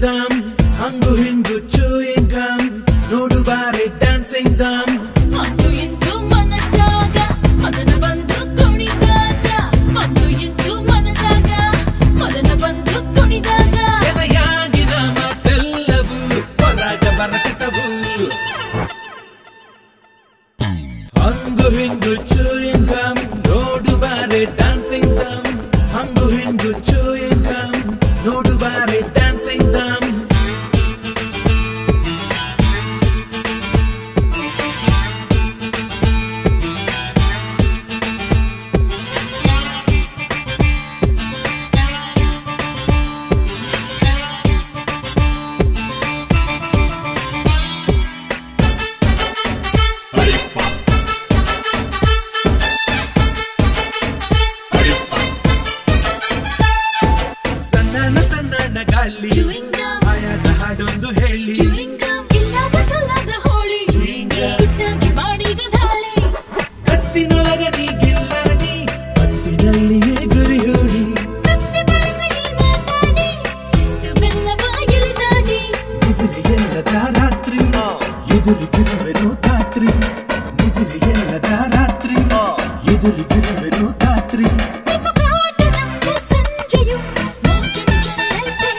ದಮ್ ಹಂಗು ಹಿಂಗು chewing gum ನೋಡು ಬಾರೆ ಡ್ಯಾನ್ಸಿಂಗ್ ದಮ್ ಅಂದು ಇಂದು ಮನಸಾಗ ಮದನ ಬಂದು ಕುಣಿದಾಗ ಅಂದು ಇಂದು ಮನಸಾಗ ಮದನ ಬಂದು ಕುಣಿದಾಗ ಎದೆಯಾಗಿನ ಮಾತೆಲ್ಲವೂ ಹೊರಗ ಬರಕತವು ಹಂಗು ಹಿಂಗು ಚೂಯಿಂಗ್ ಗಮ್ ನೋಡು ಬಾರೆ ಡ್ಯಾನ್ಸಿಂಗ್ ದಮ್ ಹಂಗು ಹಿಂಗು ಚೂಯಿಂಗ್ ಗಮ್ ನೋಡು ಬಾರೆ ಡ್ಯಾನ್ಸಿಂಗ್ ದಮ್ ಸಣ್ಣ ತಣ್ಣ ಗಾಳಿ Chewing gum. ಆಯಾದ ಹಾಡೊಂದು ಹೇಳಿ Chewing gum ಇಲ್ಲದ ಸಲ್ಲದ ಹೋಳಿ Chewing gum. ಗುಟ್ಟಾಗಿ ಮಾಡಿದ ದಾಳಿ ಕತ್ತಿನೊಳಗ ನೀ ಗಿಲ್ಲಾಡಿ ಕತ್ತಿನಲ್ಲಿಯೇ ಗುರಿ ಹೂಡಿ ಸತ್ಯ ಬಳಸಿ ನೀ ಮಾತಾಡಿ ಚಿತ್ತು ಬೆಲ್ಲವ ಇಳಿದಾಡಿ ನಿದ್ರೆ ಎಲ್ಲದ ರಾತ್ರಿ ಎದುರಿಗಿರುವೆನು ಖಾತ್ರಿ ನಿದ್ರೆ ಎಲ್ಲದ ರಾತ್ರಿ ಎದುರಿಗಿರುವೆನು ಖಾತ್ರಿ ಬಿಸುಗಾಟದ ಸಂಜೆಯು ಮೋಜನು ಚೆಲ್ಲೈತೆ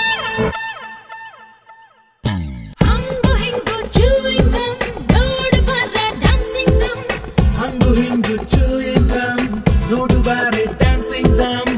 ಹಂಗು ಹಿಂಗು ಚೂಯಿಂಗ್ ಗಮ್ ನೋಡು ಬರ ಡ್ಯಾನ್ಸಿಂಗ್ ಗಮ್ ಹಂಗು ಹಿಂಗು ಚೂಯಿಂಗ್ ಗಮ್ ನೋಡು ಬಾರೆ ಡ್ಯಾನ್ಸಿಂಗ್ ದಮ್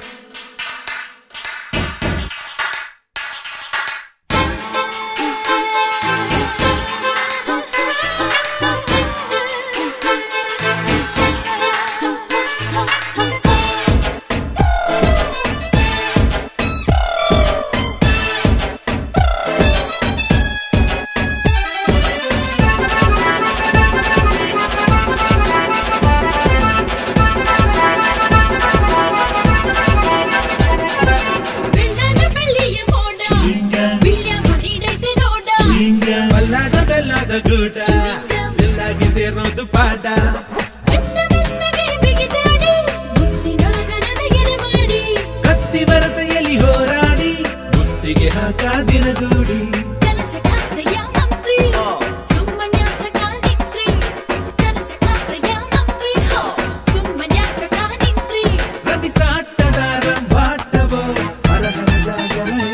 ಬೆಳ್ಳನ ಬೆಳ್ಳಿಯ ಮೋಡ ಬಿಳ್ಯಾಮ ನೀಡೈತೆ ನೋಡ ಬಲ್ಲದ ಬೆಲ್ಲದ ಗೂಟ ಎಲ್ಲಾಗಿ ಸೇರೋದು ಪಾಠ ಬೆನ್ನ ಬೆನ್ನಗೆ ಬಿಗಿದಾಡಿ ಮುತ್ತಿನೊಳಗ ನನಗೆಡೆ ಮಾಡಿ ಕತ್ತಿ ಬರಸೆಯಲ್ಲಿ ಹೋರಾಡಿ ಮುತ್ತಿಗೆ ಹಾಕ ದಿನಗೂಡಿ ಕನಸ ಖಾತೆಯ ಮಂತ್ರಿ ಸುಮ್ಮನ್ಯಾತಕ ನಿಂತ್ರಿ ಕನಸ ಖಾತೆಯ ಮಂತ್ರಿ ಹೋ ಸುಮ್ಮನ್ಯಾತಕ ನಿಂತ್ರಿ ರವಿ ಸಾಟದ ರಂಭಾಟವೋ ಹರಹರ ಜಾಗರಣೆ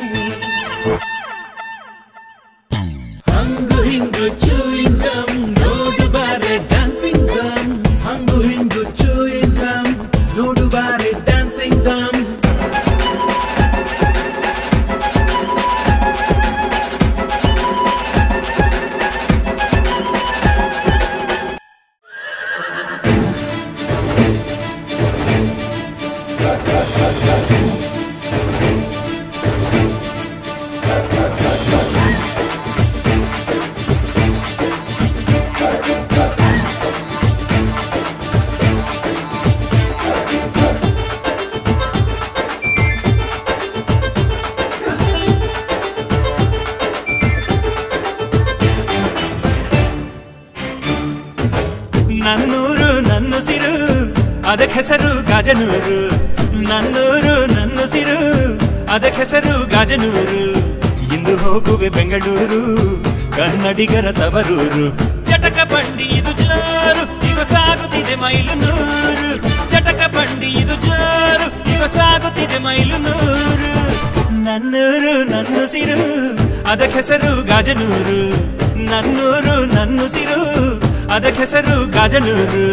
ಹಂಗು ಹಿಂಗು ಚೂಯಿಂಗ್ ಗಮ್ ನೋಡು ಬಾರೆ ಡ್ಯಾನ್ಸಿಂಗ್ ಗಮ್ ಹಂಗು ಹಿಂಗು ಚೂಯಿಂಗ್ ಗಮ್ ನೋಡು ಬಾರೆ ಡ್ಯಾನ್ಸಿಂಗ್ ಗಮ್ ನನ್ನೂರು ನನ್ನುಸಿರು ಅದಕ್ಕೆ ಹೆಸರು ಗಾಜನೂರು ನನ್ನೂರು ನನ್ನುಸಿರು ಅದಕ್ಕೆ ಹೆಸರು ಗಾಜನೂರು ಇಂದು ಹೋಗುವೆ ಬೆಂಗಳೂರು ಕನ್ನಡಿಗರ ತವರೂರು ಜಟಕ ಬಂಡಿ ಇದು ಜಾರು ಈಗ ಸಾಗುತ್ತಿದೆ ಮೈಲು ನೂರು ಜಟಕ ಬಂಡಿ ಇದು ಜಾರು ಈಗ ಸಾಗುತ್ತಿದೆ ಮೈಲು ನೂರು ನನ್ನೂರು ನನ್ನುಸಿರು ಅದಕ್ಕೆ ಹೆಸರು ಗಾಜನೂರು ನನ್ನೂರು ನನ್ನುಸಿರು ಅದಕ್ಕೆ ಹೆಸರು ಗಾಜನೂರು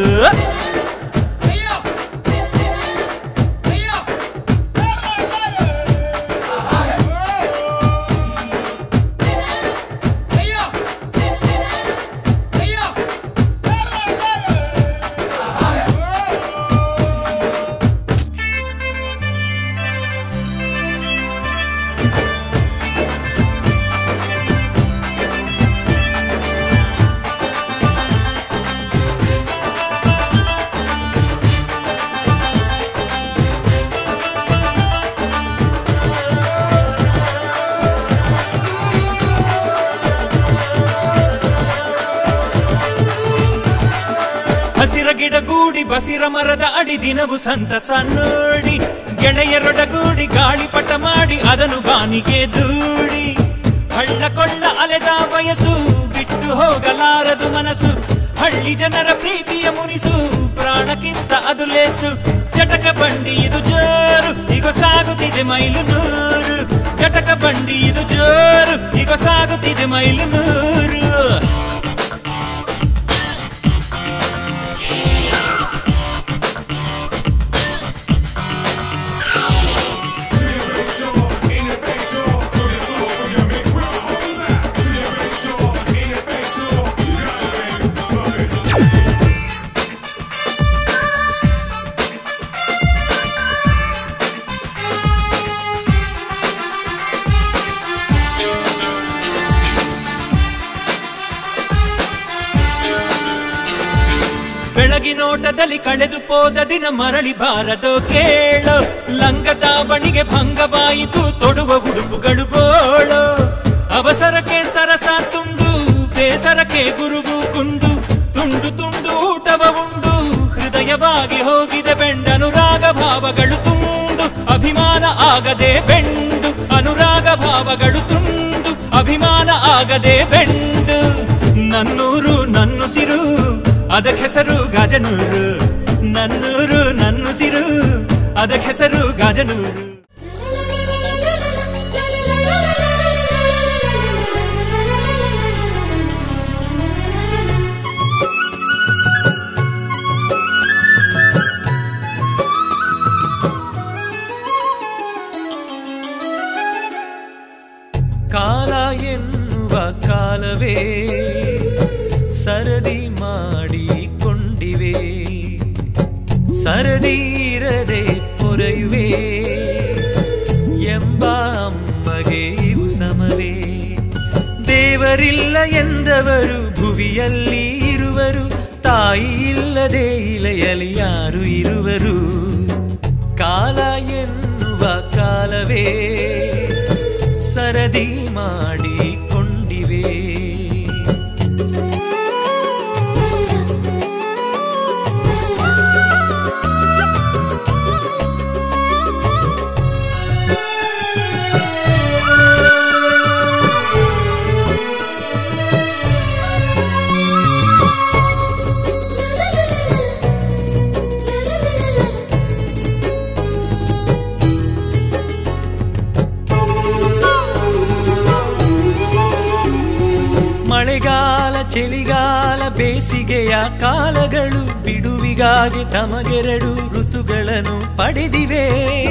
ಹಸಿರ ಗಿಡ ಗೂಡಿ ಬಸಿರ ಮರದ ಅಡಿ ದಿನವು ಸಂತಸ ನೋಡಿ ಗೆಳೆಯರೊಡಗೂಡಿ ಗಾಳಿಪಟ ಮಾಡಿ ಅದನ್ನು ಬಾನಿಗೆ ದೂಡಿ ಹಳ್ಳ ಕೊಳ್ಳ ಅಲೆದ ವಯಸ್ಸು ಬಿಟ್ಟು ಹೋಗಲಾರದು ಮನಸ್ಸು ಹಳ್ಳಿ ಜನರ ಪ್ರೀತಿಯ ಮುನಿಸು ಪ್ರಾಣಕ್ಕಿಂತ ಅದು ಲೇಸು ಚಟಕ ಬಂಡಿ ಇದು ಜೋರು ಈಗ ಸಾಗುತ್ತಿದೆ ಮೈಲು ನೂರು ಚಟಕ ಬಂಡಿ ಇದು ಜೋರು ಈಗ ಸಾಗುತ್ತಿದೆ ಮೈಲು ನೂರು ಬೆಳಗಿನೋಟದಲ್ಲಿ ಕಳೆದು ಹೋದ ದಿನ ಮರಳಿ ಬಾರದೋ ಕೇಳೋ ಲಂಗ ದಾವಣಿಗೆ ಭಂಗವಾಯಿತು ತೊಡುವ ಉಡುಪುಗಳು ಬೋಳೋ ಅವಸರಕ್ಕೆ ಸರಸ ತುಂಡು ಬೇಸರಕ್ಕೆ ಗುರುವು ಕುಂಡು ತುಂಡು ತುಂಡು ಊಟವ ಉಂಡು ಹೃದಯವಾಗಿ ಹೋಗಿದೆ ಬೆಂಡನುರಾಗ ಭಾವಗಳು ತುಂಡು ಅಭಿಮಾನ ಆಗದೆ ಬೆಂಡು ಅನುರಾಗ ಭಾವಗಳು ತುಂಡು ಅಭಿಮಾನ ಆಗದೆ ಬೆಂಡು ನನ್ನೂರು ನನ್ನುಸಿರು ಅದಕ್ಕೆ ಹೆಸರು ಗಾಜನೂರು ನನ್ನೂರು ನನ್ನುಸಿರು ಅದಕ್ಕೆ ಹೆಸರು ಗಾಜನೂರು ಕಾಲ ಎನ್ನುವ ಕಾಲವೇ ಸರದಿ ಮಾಡಿಕೊಂಡಿವೆ ಸರದಿ ಇರದೆ ಪೊರೆಯುವೆ ಎಂಬ ಅಮ್ಮಗೆ ಇವು ಸಮವೇ ದೇವರಿಲ್ಲ ಎಂದವರು ಭುವಿಯಲ್ಲಿ ಇರುವರು ತಾಯಿ ಇಲ್ಲದೆ ಇಲೆಯಲಿ ಯಾರು ಇರುವರು ಕಾಲ ಎನ್ನುವ ಕಾಲವೇ ಸರದಿ ಮಾಡಿಕೊಂಡಿವೆ ಮಳೆಗಾಲ ಚಳಿಗಾಲ ಬೇಸಿಗೆಯ ಕಾಲಗಳು ಬಿಡುವಿಗಾಗಿ ತಮಗೆರಡು ಋತುಗಳನ್ನು ಪಡೆದಿವೆ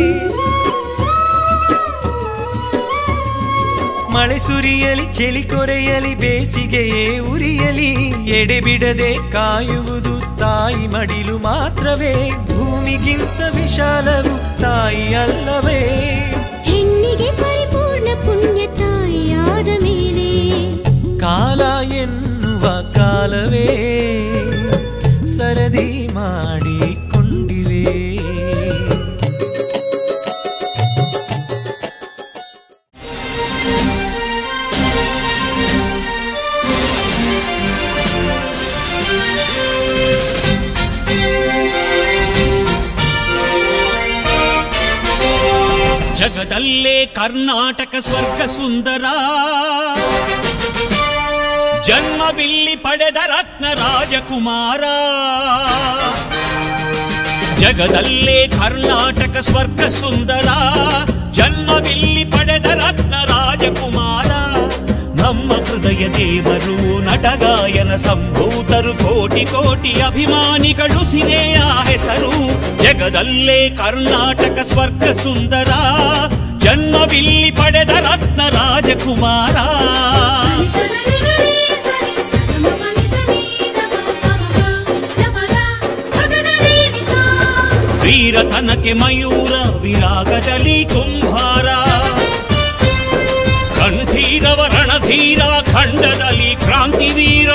ಮಳೆ ಸುರಿಯಲಿ ಚಳಿ ಕೊರೆಯಲಿ ಬೇಸಿಗೆಯೇ ಉರಿಯಲಿ ಎಡೆಬಿಡದೆ ಕಾಯುವುದು ತಾಯಿ ಮಡಿಲು ಮಾತ್ರವೇ ಭೂಮಿಗಿಂತ ವಿಶಾಲವು ತಾಯಿ ಅಲ್ಲವೇ ಹೆಣ್ಣಿಗೆ ಪರಿಪೂರ್ಣ ಪುಣ್ಯ ತಾಯಿಯಾದ ಮೇಲೆ ಕಾಲ ಎನ್ನುವ ಕಾಲವೇ ಸರದಿ ಮಾಡಿಕೊಂಡಿವೆ ಜಗದಲ್ಲೇ ಕರ್ನಾಟಕ ಸ್ವರ್ಗ ಸುಂದರ ಜನ್ಮವಿಲ್ಲಿ ಪಡೆದ ರತ್ನ ರಾಜಕುಮಾರ ಜಗದಲ್ಲೇ ಕರ್ನಾಟಕ ಸ್ವರ್ಗ ಸುಂದರ ಜನ್ಮವಿಲ್ಲಿ ಪಡೆದ ರತ್ನ ರಾಜಕುಮಾರ ನಮ್ಮ ಹೃದಯ ದೇವರು ನಟಗಾಯನ ಸಂಭೂತರು ಕೋಟಿ ಕೋಟಿ ಅಭಿಮಾನಿಗಳು ಸಿರೆಯ ಹೆಸರು ಜಗದಲ್ಲೇ ಕರ್ನಾಟಕ ಸ್ವರ್ಗ ಸುಂದರ ಜನ್ಮವಿಲ್ಲಿ ಪಡೆದ ರತ್ನ ರಾಜಕುಮಾರ ವೀರತನಕ್ಕೆ ಮಯೂರ ವಿರಾಗದಲ್ಲಿ ಕುಂಭಾರ ಕಂಠೀರವ ರಣಧೀರ ಖಂಡದಲ್ಲಿ ಕ್ರಾಂತಿವೀರ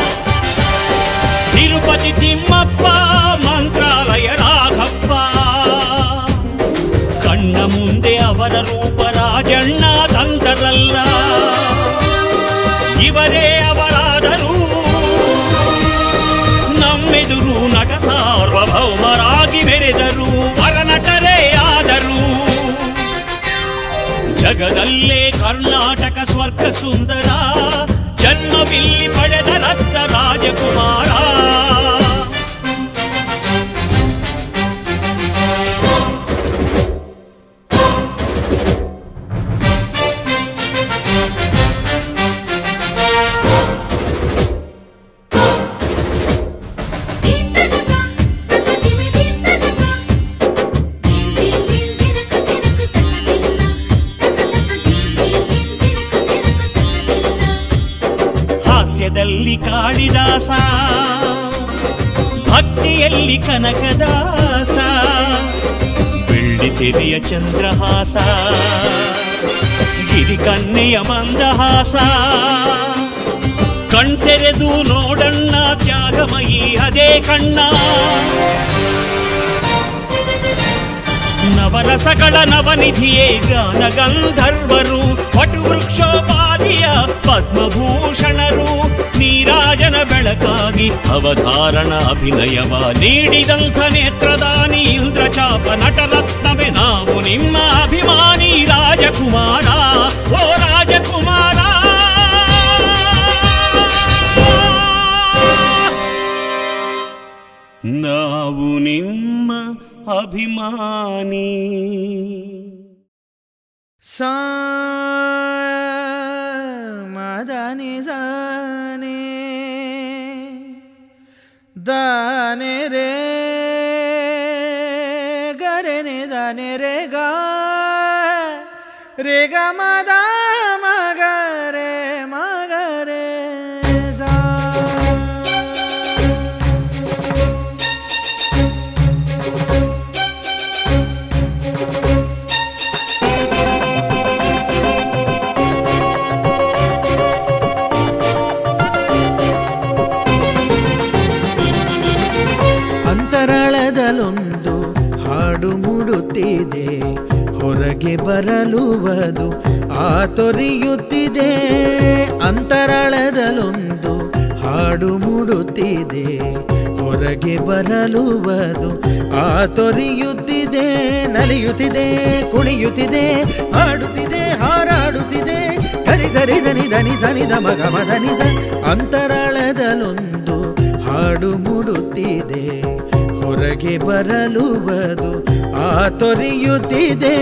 ತಿರುಪತಿ ತಿಮ್ಮಪ್ಪ ಮಂತ್ರಾಲಯ ರಾಘಪ್ಪ ಕಣ್ಣ ಮುಂದೆ ಅವರ ರೂಪ ರಾಜಣ್ಣ ತಂದರಲ್ಲ ಇವರೇ ಅವರಾದರೂ ನಮ್ಮೆದುರು ನಟ ಸಾರ್ವಭೌಮರಾಗಿ ಮೆರೆದರು ವರನಟರೇ ಆದರು ಜಗದಲ್ಲೇ ಕರ್ನಾಟಕ ಸ್ವರ್ಗ ಸುಂದರ ಜನ್ಮವಿಲ್ಲಿ ಪಡೆದ ರಕ್ತ ರಾಜಕುಮಾರ ಹಾಸ್ಯದಲ್ಲಿ ಕಾಳಿದಾಸ ಭಕ್ತಿಯಲ್ಲಿ ಕನಕದಾಸ ಬೆಳ್ಳಿ ತೆರೆಯ ಚಂದ್ರಹಾಸ ಗಿರಿಕನ್ನೆಯ ಮಂದಹಾಸ ಕಣ್ತೆರೆದು ನೋಡಣ್ಣ ತ್ಯಾಗಮಯಿ ಅದೇ ಕಣ್ಣ ನವರಸಗಳ ನವನಿಧಿಯೇ ಗಾನ ಗಂಧರ್ವರು ವಟು ವೃಕ್ಷೋಪಾದಿಯ ಪದ್ಮಭೂಷಣರು ನೀರಾಜನ ಬೆಳಕಾಗಿ ಅವಧಾರಣ ಅಭಿನಯವ ನೀಡಿದಂಥ ನೇತ್ರದಾನಿ ಇಂದ್ರಚಾಪ ನಟರತ್ನವೇ ನಾವು ನಿಮ್ಮ ಅಭಿಮಾನಿ ರಾಜಕುಮಾರ ಓ ರಾಜಕುಮಾರ ನಾವು ನಿಮ್ಮ ಅಭಿಮಾನಿ ಸಾ ಮದನಿ ದಾನೆ ದಾನೆ ರೇ ಗರೆ ನೆ ದಾನೆ ರೇ ಗಾ ರೇ ಗ ಮದ ಮಗ ರೇ ಮಗ ರೇ ಸಾ ಅಂತರಾಳದಲ್ಲೊಂದು ಹಾಡು ಮೂಡುತ್ತಿದೆ ಹೊರಗೆ ಬರಲುವುದು ಆ ತೊರೆಯುತ್ತಿದೆ ಅಂತರಾಳದಲ್ಲೊಂದು ಹಾಡು ಮೂಡುತ್ತಿದೆ ಹೊರಗೆ ಬರಲುವುದು ಆ ತೊರೆಯುತ್ತಿದೆ ನಲಿಯುತ್ತಿದೆ ಕುಣಿಯುತ್ತಿದೆ ಹಾಡುತ್ತಿದೆ ಹಾರಾಡುತ್ತಿದೆ ಕರಿ ಸರಿ ದನಿ ದನಿ ಸನಿ ದ ಮಗ ಮದನಿ ಸ ಅಂತರಾಳದಲ್ಲೊಂದು ಹಾಡು ಮೂಡುತ್ತಿದೆ ಹೊರಗೆ ಬರಲುವುದು ಆ ತೊರೆಯುತ್ತಿದೆ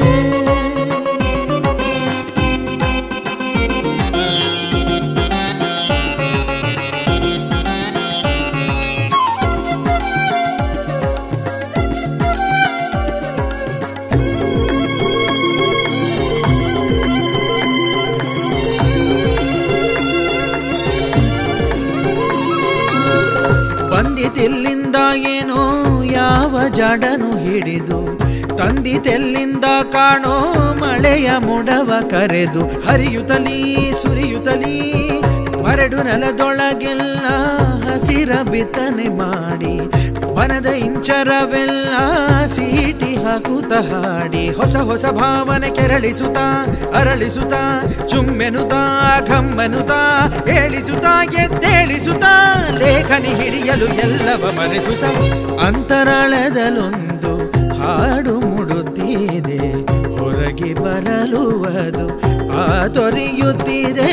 ಬಂದಿತಿಲ್ಲಿಂದ ಏನೋ ಯಾವ ಜಡನು ಹಿಡಿದು ತಂದಿತೆಲ್ಲಿಂದ ಕಾಣೋ ಮಳೆಯ ಮುಡವ ಕರೆದು ಹರಿಯುತ್ತಲೀ ಸುರಿಯುತ್ತಲೀ ಮರಡು ನೆಲದೊಳಗೆಲ್ಲ ಹಸಿರ ಬಿತ್ತನೆ ಮಾಡಿ ವನದ ಇಂಚರವೆಲ್ಲ ಸೀಟಿ ಹಾಕುತ್ತ ಹಾಡಿ ಹೊಸ ಹೊಸ ಭಾವನೆ ಕೆರಳಿಸುತ್ತ ಅರಳಿಸುತ್ತ ಚುಮ್ಮೆನುತ ಘಮ್ಮೆನುತ ಹೇಳಿಸುತ್ತ ಎದ್ದೇಳಿಸುತ್ತ ಲೇಖನಿ ಹಿಡಿಯಲು ಎಲ್ಲವ ಮರೆಸುತ್ತ ಅಂತರಾಳದಲ್ಲೊಂದು ಹಾಡು ಮುಡುತ್ತಿದೆ ಹೊರಗೆ ಬರಲುವುದು ಆ ತೊರೆಯುತ್ತಿದೆ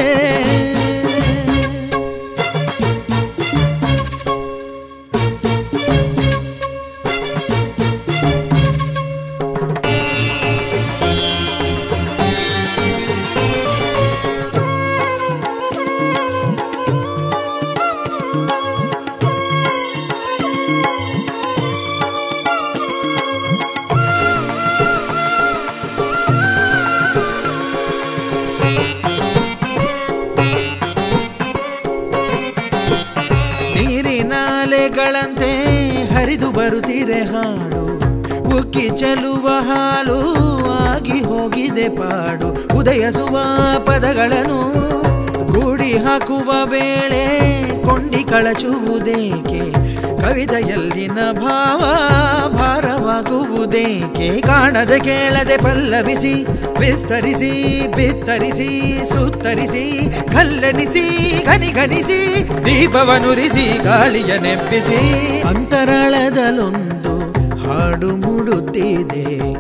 ನೀರಿನಾಲೆಗಳಂತೆ ಹರಿದು ಬರುತ್ತಿರೆ ಹಾಡು ಉಕ್ಕಿ ಚೆಲುವ ಹಾಲು ಆಗಿ ಹೋಗಿದೆ ಪಾಡು ಉದಯಿಸುವ ಪದಗಳನ್ನು ಗೂಡಿ ಹಾಕುವ ವೇಳೆ ಕೊಂಡಿ ಕಳಚುವುದೇಕೆ ಕವಿತೆಯಲ್ಲಿನ ಭಾವ ಭಾರವಾಗುವುದೇಕೆ ಕಾಣದೆ ಕೇಳದೆ ಪಲ್ಲವಿಸಿ ವಿಸ್ತರಿಸಿ ಬಿತ್ತರಿಸಿ ಸುತ್ತರಿಸಿ ಕಲ್ಲೆನಿಸಿ ಘನಿ ಘನಿಸಿ ದೀಪವನುರಿಸಿ ಗಾಳಿಯ ನೆಪ್ಪಿಸಿ ಅಂತರಾಳದಲ್ಲೊಂದು ಹಾಡು ಮೂಡುತ್ತಿದೆ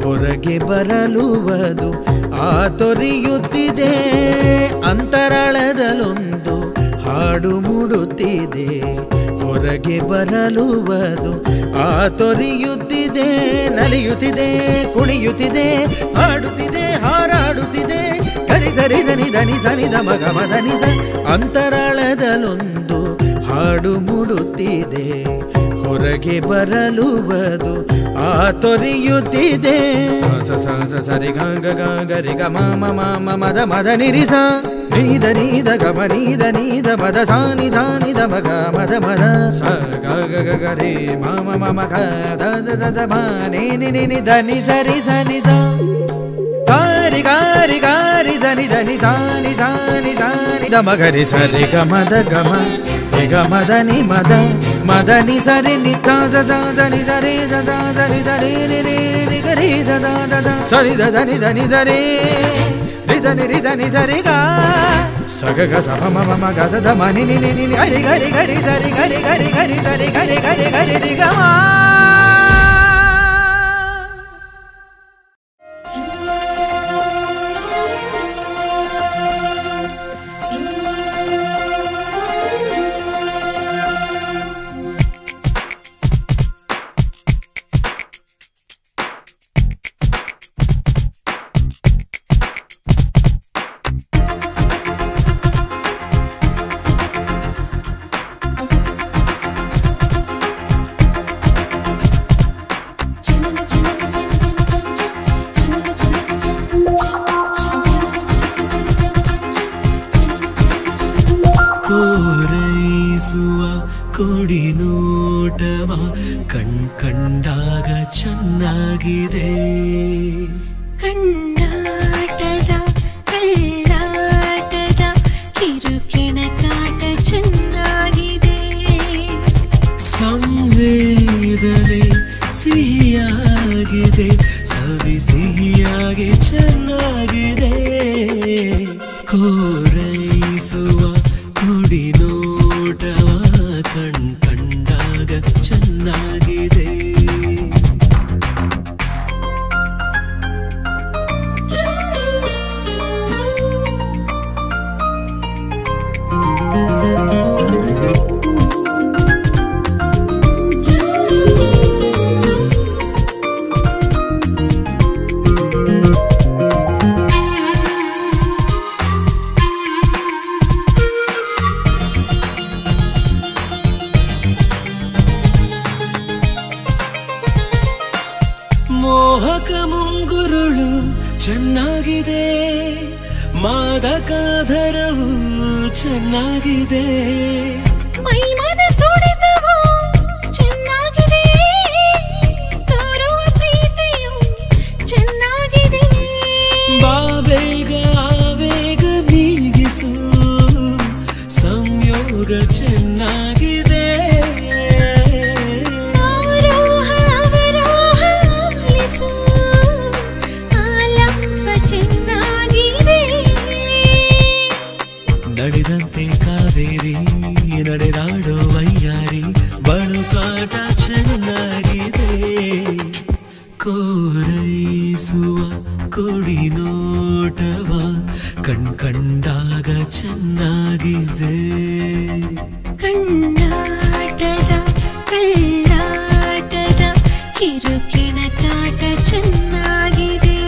ಹೊರಗೆ ಬರಲುವುದು ಆ ತೊರೆಯುತ್ತಿದೆ ಅಂತರಾಳದಲ್ಲೊಂದು ಹಾಡು ಮೂಡುತ್ತಿದೆ ಹೊರಗೆ ಬರಲುವುದು ಆ ತೊರೆಯುತ್ತಿದೆ ನಲಿಯುತ್ತಿದೆ ಕುಣಿಯುತ್ತಿದೆ ಹಾಡುತ್ತಿದೆ ಹಾರಾಡುತ್ತಿದೆ ಕರಿ ಸರಿ ಧನಿ ಧನಿ ಸನಿ ದ ಮಗ ಮದನಿ ಸ ಅಂತರಾಳದಲ್ಲೊಂದು ಹಾಡು ಮೂಡುತ್ತಿದೆ ಹೊರಗೆ ಬರಲುವುದು ಆ ತೊರೆಯುತ್ತಿದೆ ಸ ಸ ಸ ಸ ಸರಿ ಗ ಗ ಗ ಗ ರಿ ಗ ಮ ಮ ಮ ಮ ಮದ ಮದ ನಿರಿ ಸ ನೀದ ನೀದ ಗ ಮ ನೀದ ನೀದ ಮದ ಸ ನಿ ಧ ನಿ ದ ಮ ಗ ಮದ ಮದ ಸ ಗ ಗ ಗ ಗ ರಿ ಮ ಮ ಮ ಮ ಗ ದ ದ ದ ದ ಮ ನಿ ನಿ ನಿ ನಿ ದ ನಿ ಸ ರಿ ಸ ನಿ ಸ ಗಾರಿ ಗಾರಿ ಗಾರಿ ಧನಿ ಧನಿ ಸಾನಿ ಸಾನಿ ಸಾನಿ ದ ಮಗರಿ ಸರಿ ಗ ಮದ ಗಮ ರಿ ಗ ಮದ ನಿ ಮದ ಮದ ನಿ ಸರಿ ನಿ ತ ಸ ಸ ಸ ನಿ ಸರಿ ಸ ಸ ಸರಿ ಸರಿ ರಿ ರಿ ರಿ ರಿ ಗ ರಿ ಸ ಸ ಸ ಸ ಸರಿ ದ ಧನಿ ಧನಿ ಸರಿ ರಿ ಸ ನಿ ರಿ ಸ ನಿ ಸರಿ ಗ ಸ ಗ ಗ ಸ ಮ ಮ ಮ ಮ ಗ ದ ದ ಮ ನಿ ನಿ ನಿ ನಿ ನಿ ಗರಿ ಗರಿ ಗರಿ ಸರಿ ಗರಿ ಗರಿ ಗರಿ ಸರಿ ಗರಿ ಗರಿ ಗರಿ ರಿ ಗ ಮ ಕೋರೈಸುವ ಕೊಡಿ ನೋಟವ ಕಣ್ ಕಂಡಾಗ ಚೆನ್ನಾಗಿದೆ ಕಣ್ಣಾಟದ ಕಳ್ಳಾಟದ ಕಿರುಕೆಣಕಾಟ ಚೆನ್ನಾಗಿದೆ ಸಂವೇದನೆ ಸಿಹಿಯಾಗಿದೆ ಸವಿ ಸಿಹಿಯಾಗಿ ಚೆನ್ನಾಗಿದೆ ಕೋರೈಸುವ ಕೊಡಿ ನೋಟವ ಕಣ್ ಕಂಡಾಗ ಚೆನ್ನಾಗಿದೆ ಮೋಹಕ ಮುಂಗುರುಳು ಚೆನ್ನಾಗಿದೆ ಮಾದಕಾಧರವು ಚೆನ್ನಾಗಿದೆ ಮೈಮನ ತುಡಿತವು ಚೆನ್ನಾಗಿದೆ ತೋರುವ ಪ್ರೀತಿಯು ಚೆನ್ನಾಗಿದೆ ಬಾಬೇಗ ಆವೇಗ ನೀಗಿಸು ಸಂಯೋಗ ಚೆನ್ನಾಗಿದೆ ಆರೋಹ ಅವರೋಹ ಆಲಿಸು ಆಲಂಬ ಚೆನ್ನಾಗಿದೆ ನಡೆದಂತೆ ಕಾವೇರಿ ನಡೆದಾಡೋ ವೈಯಾರಿ ಬಳುಕಾಟ ಚೆನ್ನಾಗಿದೆ ಕೋರೈಸುವ ಕೊಡಿ ನೋಟವ ಕಣ್ ಕಂಡಾಗ ಚೆನ್ನಾಗಿದೆ ಕಣ್ಣಾಟದ ಕಳ್ಳಾಟದ ಕಿರುಕೆಣಕಾಟ ಚೆನ್ನಾಗಿದೆ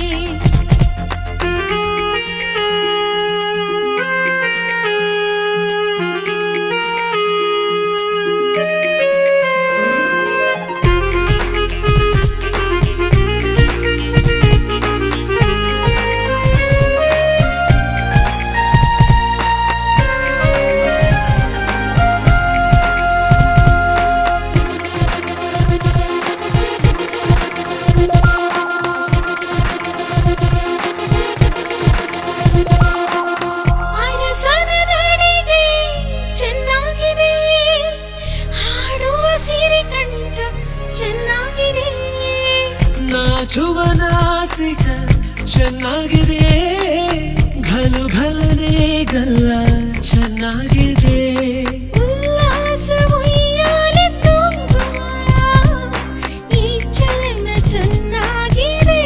ಅರಸನ ನಡಿಗೆ ಚೆನ್ನಾಗಿದೆ ಹಾಡುವ ಸಿರಿ ಕಂಠ ಚೆನ್ನಾಗಿದೆ ನಾಚುವ ನಾಸಿಕ ಚೆನ್ನಾಗಿದೆ ಘಲು ಘಲನೆ ಗಲ್ಲ ಚೆನ್ನಾಗಿದೆ ಉಲ್ಲಾಸ ಉಯ್ಯಾಲೆ ತುಂಬುವ ಈ ಚಲನ ಚೆನ್ನಾಗಿದೆ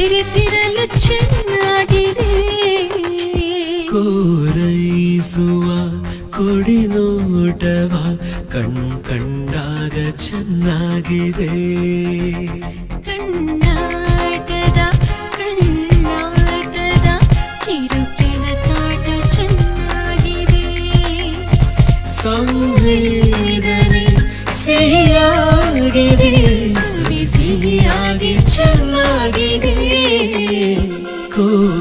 ಬೆರೆತಿರಲು ಚೆನ್ನಾಗಿದೆ ಕೋರೈಸುವ ಕೊಡಿ ನೋಟವ ಕಣ್ ಕಂಡಾಗ ಚೆನ್ನಾಗಿದೆ ಕಣ್ಣಾಟದ ಕಣ್ಣಾಟದ ಕಿರುಕೆಳತಾಟ ಚೆನ್ನಾಗಿದೆ ಸಂವೇದನೆ ಸಿಹಿಯಾಗಿದೆ ಸಿಹಿ ಸಿಹಿಯಾಗಿ ಚೆನ್ನಾಗಿದೆ ಕೋ